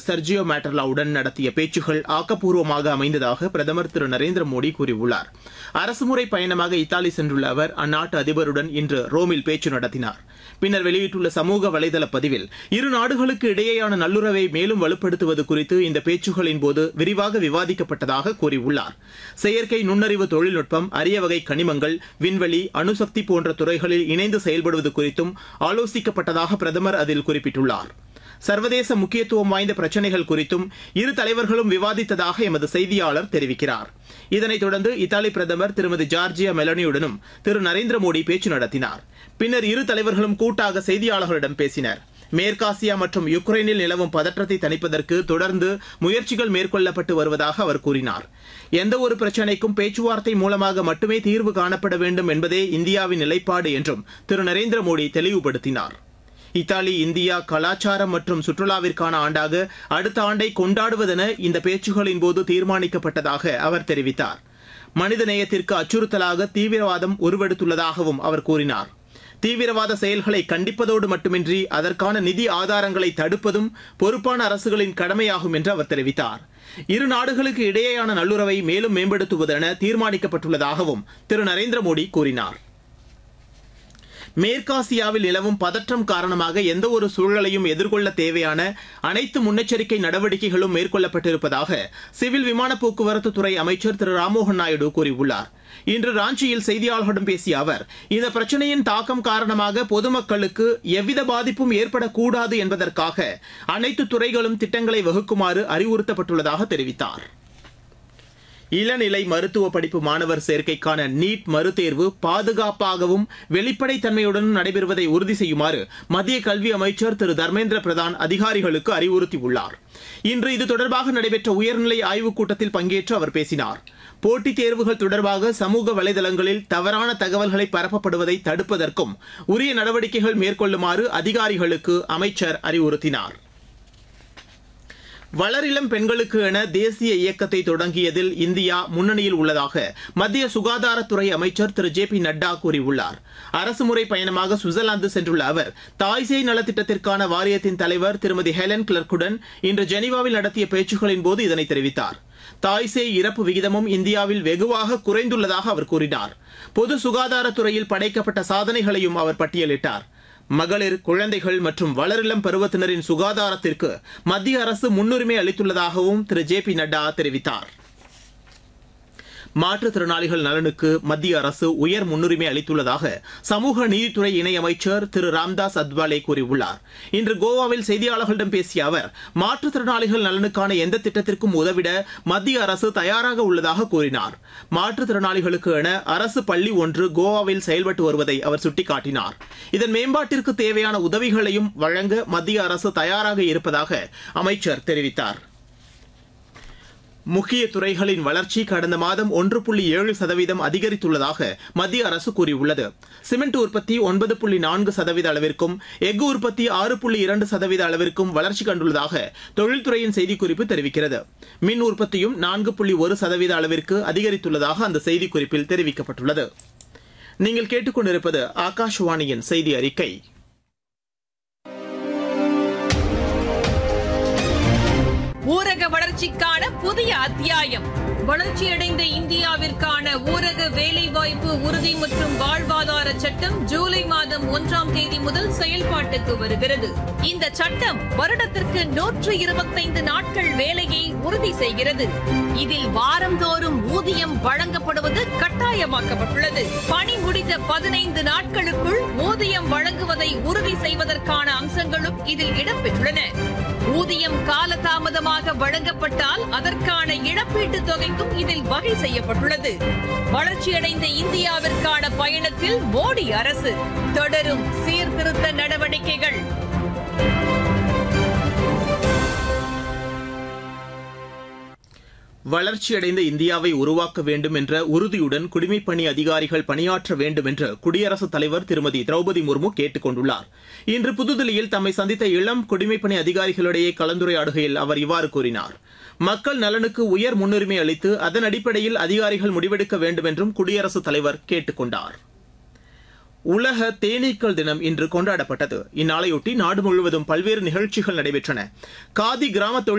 Sergio மேட்டர்லாவுடன் நடத்திய பேச்சுகள் ஆக்கப்பூர்வமாக அமைந்ததாக பிரதமர் திரு நரேந்திர மோடி கூறியுள்ளார் அரசுமுறை பயணமாக இத்தாலி சென்றுள்ள அவர் அந்நாட்டு அதிபருடன் இன்று ரோமில் பேச்சு நடத்தினார் பின்னர் வெளியிட்டுள்ள சமூக வலைதள பதிவில் இரு நாடுகளுக்கு இடையேயான நல்லுறவை மேலும் வலுப்படுத்துவது குறித்து இந்த பேச்சுகளின் போது விரிவாக விவாதிக்கப்பட்டதாக கூறியுள்ளார் செயற்கை நுண்ணறிவு தொழில்நுட்பம் அரிய வகை கனிமங்கள் விண்வெளி அணுசக்தி போன்ற துறைகளில் இணைந்து செயல்படுவது குறித்தும் ஆலோசிக்கப்பட்டதாக பிரதமர் அதில் குறிப்பிட்டுள்ளார் சர்வதேச முக்கியத்துவம் வாய்ந்த பிரச்சினைகள் குறித்தும் இரு தலைவர்களும் விவாதித்ததாக எமது செய்தியாளர் தெரிவிக்கிறார் இதனைத் தொடர்ந்து இத்தாலி பிரதமர் திருமதி ஜார்ஜியா மெலனியுடனும் திரு நரேந்திர மோடி பேச்சு நடத்தினார் பின்னர் இரு தலைவர்களும் கூட்டாக செய்தியாளர்களிடம் பேசினர் மேற்காசியா மற்றும் யுக்ரைனில் நிலவும் பதற்றத்தை தணிப்பதற்கு தொடர்ந்து முயற்சிகள் மேற்கொள்ளப்பட்டு வருவதாக அவர் கூறினார் எந்த ஒரு பிரச்சினைக்கும் பேச்சுவார்த்தை மூலமாக மட்டுமே தீர்வு காணப்பட வேண்டும் என்பதே இந்தியாவின் நிலைப்பாடு என்றும் திரு நரேந்திர மோடி தெளிவுபடுத்தினார் இத்தாலி இந்தியா கலாச்சாரம் மற்றும் சுற்றுலாவிற்கான ஆண்டாக அடுத்த ஆண்டை கொண்டாடுவதென இந்த பேச்சுகளின் போது தீர்மானிக்கப்பட்டதாக அவர் தெரிவித்தார் மனித நேயத்திற்கு அச்சுறுத்தலாக தீவிரவாதம் உருவெடுத்துள்ளதாகவும் அவர் கூறினார் தீவிரவாத செயல்களை கண்டிப்பதோடு மட்டுமின்றி அதற்கான நிதி ஆதாரங்களை தடுப்பதும் பொறுப்பான அரசுகளின் கடமையாகும் என்று அவர் தெரிவித்தார் இரு நாடுகளுக்கு இடையேயான நல்லுறவை மேலும் மேம்படுத்துவதென தீர்மானிக்கப்பட்டுள்ளதாகவும் திரு நரேந்திர மோடி கூறினார் மேற்காசியாவில் நிலவும் பதற்றம் காரணமாக எந்த ஒரு சூழலையும் எதிர்கொள்ள தேவையான அனைத்து முன்னெச்சரிக்கை நடவடிக்கைகளும் மேற்கொள்ளப்பட்டிருப்பதாக சிவில் விமான போக்குவரத்து துறை அமைச்சர் திரு ராம்மோகன் நாயுடு கூறியுள்ளார் இன்று ராஞ்சியில் செய்தியாளர்களிடம் பேசிய அவர் இந்த பிரச்சனையின் தாக்கம் காரணமாக பொதுமக்களுக்கு எவ்வித பாதிப்பும் ஏற்படக்கூடாது என்பதற்காக அனைத்து துறைகளும் திட்டங்களை வகுக்குமாறு அறிவுறுத்தப்பட்டுள்ளதாக தெரிவித்தார் இளநிலை மருத்துவ படிப்பு மாணவர் சேர்க்கைக்கான நீட் மறுதேர்வு பாதுகாப்பாகவும் வெளிப்படைத்தன்மையுடனும் நடைபெறுவதை உறுதி செய்யுமாறு மத்திய கல்வி அமைச்சர் திரு தர்மேந்திர பிரதான் அதிகாரிகளுக்கு அறிவுறுத்தியுள்ளார் இன்று இது தொடர்பாக நடைபெற்ற உயர்நிலை ஆய்வுக் கூட்டத்தில் பங்கேற்று அவர் பேசினார் போட்டித் தேர்வுகள் தொடர்பாக சமூக வலைதளங்களில் தவறான தகவல்களை பரப்பப்படுவதை தடுப்பதற்கும் உரிய நடவடிக்கைகள் மேற்கொள்ளுமாறு அதிகாரிகளுக்கு அமைச்சர் அறிவுறுத்தினார் வளரிளம் பெண்களுக்கு என தேசிய இயக்கத்தை தொடங்கியதில் இந்தியா முன்னணியில் உள்ளதாக மத்திய சுகாதாரத்துறை அமைச்சர் திரு ஜே பி நட்டா கூறியுள்ளார் அரசுமுறை பயணமாக சுவிட்சர்லாந்து சென்றுள்ள அவர் தாய்சேய் நலத்திட்டத்திற்கான வாரியத்தின் தலைவர் திருமதி ஹெலன் கிளர்க்குடன் இன்று ஜெனீவாவில் நடத்திய பேச்சுகளின் போது இதனை தெரிவித்தார் தாய்சேய் இறப்பு விகிதமும் இந்தியாவில் வெகுவாக குறைந்துள்ளதாக அவர் கூறினார் பொது சுகாதாரத்துறையில் படைக்கப்பட்ட சாதனைகளையும் அவர் பட்டியலிட்டார் மகளிர் குழந்தைகள் மற்றும் வளரிளம் பருவத்தினரின் சுகாதாரத்திற்கு மத்திய அரசு முன்னுரிமை அளித்துள்ளதாகவும் திரு ஜே பி நட்டா தெரிவித்தார் மாற்றுத்திறனாளிகள் நலனுக்கு மத்திய அரசு உயர் முன்னுரிமை அளித்துள்ளதாக சமூக நீதித்துறை இணையமைச்சர் திரு ராம்தாஸ் அத்வாலே கூறியுள்ளார் இன்று கோவாவில் செய்தியாளர்களிடம் பேசிய அவர் மாற்றுத்திறனாளிகள் நலனுக்கான எந்த திட்டத்திற்கும் உதவிட மத்திய அரசு தயாராக உள்ளதாக கூறினார் மாற்றுத்திறனாளிகளுக்கு என அரசு பள்ளி ஒன்று கோவாவில் செயல்பட்டு வருவதை அவர் சுட்டிக்காட்டினார் இதன் மேம்பாட்டிற்கு தேவையான உதவிகளையும் வழங்க மத்திய அரசு தயாராக இருப்பதாக அமைச்சர் தெரிவித்தார் முக்கிய துறைகளின் வளர்ச்சி கடந்த மாதம் ஒன்று புள்ளி ஏழு சதவீதம் அதிகரித்துள்ளதாக மத்திய அரசு கூறியுள்ளது சிமெண்ட் உற்பத்தி ஒன்பது புள்ளி நான்கு சதவீத அளவிற்கும் எஃகு உற்பத்தி ஆறு புள்ளி இரண்டு சதவீத அளவிற்கும் வளர்ச்சி கண்டுள்ளதாக தொழில்துறையின் செய்திக்குறிப்பு தெரிவிக்கிறது மின் உற்பத்தியும் நான்கு புள்ளி ஒரு சதவீத அளவிற்கு அதிகரித்துள்ளதாக அந்த செய்திக்குறிப்பில் தெரிவிக்கப்பட்டுள்ளது நீங்கள் கேட்டுக்கொண்டிருப்பது ஆகாஷவாணியின் செய்தி அறிக்கை ஊரக வளர்ச்சிக்கான புதிய அத்தியாயம் வளர்ச்சியடைந்த இந்தியாவிற்கான ஊரக வேலைவாய்ப்பு உறுதி மற்றும் வாழ்வாதார சட்டம் ஜூலை மாதம் ஒன்றாம் தேதி முதல் செயல்பாட்டுக்கு வருகிறது இந்த சட்டம் வருடத்திற்கு நூற்று இருபத்தைந்து நாட்கள் வேலையை உறுதி செய்கிறது இதில் வாரந்தோறும் ஊதியம் வழங்கப்படுவது கட்டாயமாக்கப்பட்டுள்ளது பணி முடிந்த பதினைந்து நாட்களுக்குள் ஊதியம் வழங்குவதை உறுதி செய்வதற்கான அம்சங்களும் இதில் இடம்பெற்றுள்ளன ஊதியம் காலதாமதமாக வழங்கப்பட்டால் அதற்கான இழப்பீட்டுத் தொகைக்கும் இதில் வகை செய்யப்பட்டுள்ளது வளர்ச்சியடைந்த இந்தியாவிற்கான பயணத்தில் மோடி அரசு தொடரும் சீர்திருத்த நடவடிக்கைகள் வளர்ச்சியடைந்த இந்தியாவை உருவாக்க வேண்டும் என்ற உறுதியுடன் குடிமைப்பணி அதிகாரிகள் பணியாற்ற வேண்டும் என்று குடியரசுத் தலைவர் திருமதி திரௌபதி முர்மு கேட்டுக் கொண்டுள்ளார் இன்று புதுதில்லியில் தம்மை சந்தித்த இளம் குடிமைப்பணி அதிகாரிகளிடையே கலந்துரையாடுகையில் அவர் இவ்வாறு கூறினார் மக்கள் நலனுக்கு உயர் முன்னுரிமை அளித்து அதன் அடிப்படையில் அதிகாரிகள் முடிவெடுக்க வேண்டும் என்றும் குடியரசுத் தலைவர் கேட்டுக் கொண்டார் உலக தேனீக்கள் தினம் இன்று கொண்டாடப்பட்டது இந்நாளையொட்டி நாடு முழுவதும் பல்வேறு நிகழ்ச்சிகள் நடைபெற்றன காதி கிராம